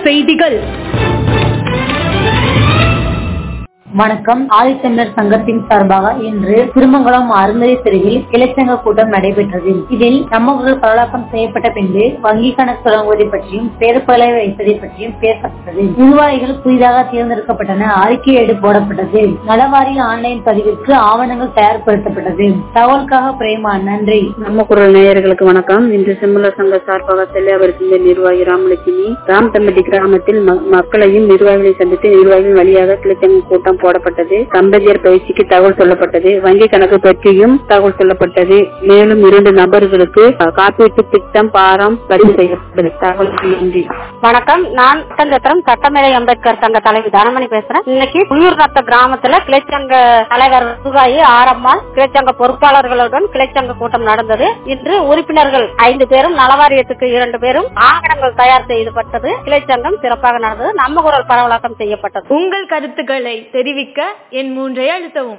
செய்திகள் வணக்கம் ஆதித்தமிழர் சங்கத்தின் சார்பாக இன்று திருமங்கலம் அருந்ததி தெருவில் கிளைச்சங்க கூட்டம் நடைபெற்றது இதில் நம்மவர்கள் பரவலாக்கம் செய்யப்பட்ட பின்பு வங்கி கணக்கு தொடங்குவதை பற்றியும் பேருப்பலை வைப்பதை பற்றியும் பேசப்பட்டது நிர்வாகிகள் புதிதாக தேர்ந்தெடுக்கப்பட்டன அறிக்கையேடு போடப்பட்டது நலவாரிய ஆன்லைன் பதிவிற்கு ஆவணங்கள் தயார்படுத்தப்பட்டது தகவலுக்காக பிரேமா நன்றி நம்ம குரல் நேயர்களுக்கு வணக்கம் இன்று செம்மலர் சங்க சார்பாக செல்லியாபுரத்தின் நிர்வாகி ராமலட்சுமி ராம்தம்பட்டி கிராமத்தில் ம- மக்களையும் நிர்வாகிகளை சந்தித்து நிர்வாகிகள் வழியாக கிளைச்சங்க கூட்டம் போடப்பட்டது தம்பதியர் பயிற்சிக்கு தகவல் சொல்லப்பட்டது வங்கி கணக்கு பற்றியும் தகவல் சொல்லப்பட்டது மேலும் இரண்டு நபர்களுக்கு அஹ், காப்பீட்டு திட்டம் பாரம் பதிவு செய்யப்பட்டது தகவலுக்கு நன்றி வணக்கம் நான் சங்கத்திரம் சட்டமேலை அம்பேத்கர் சங்க தலைவி தனமணி பேசுறேன் இன்னைக்கு புயூர் நத்த கிராமத்துல கிளைச்சங்க தலைவர் சுகாயி ஆரம்மாள் கிளைச்சங்க பொறுப்பாளர்களுடன் கிளைச்சங்க கூட்டம் நடந்தது இன்று உறுப்பினர்கள் ஐந்து பேரும் நலவாரியத்துக்கு இரண்டு பேரும் ஆவணங்கள் தயார் செய்யப்பட்டது கிளைச்சங்கம் சிறப்பாக நடந்தது நம்ம குரல் பரவலாக்கம் செய்யப்பட்டது உங்கள் கருத்துக்களை தெரிவிக்க என் மூன்றை அழுத்தவும்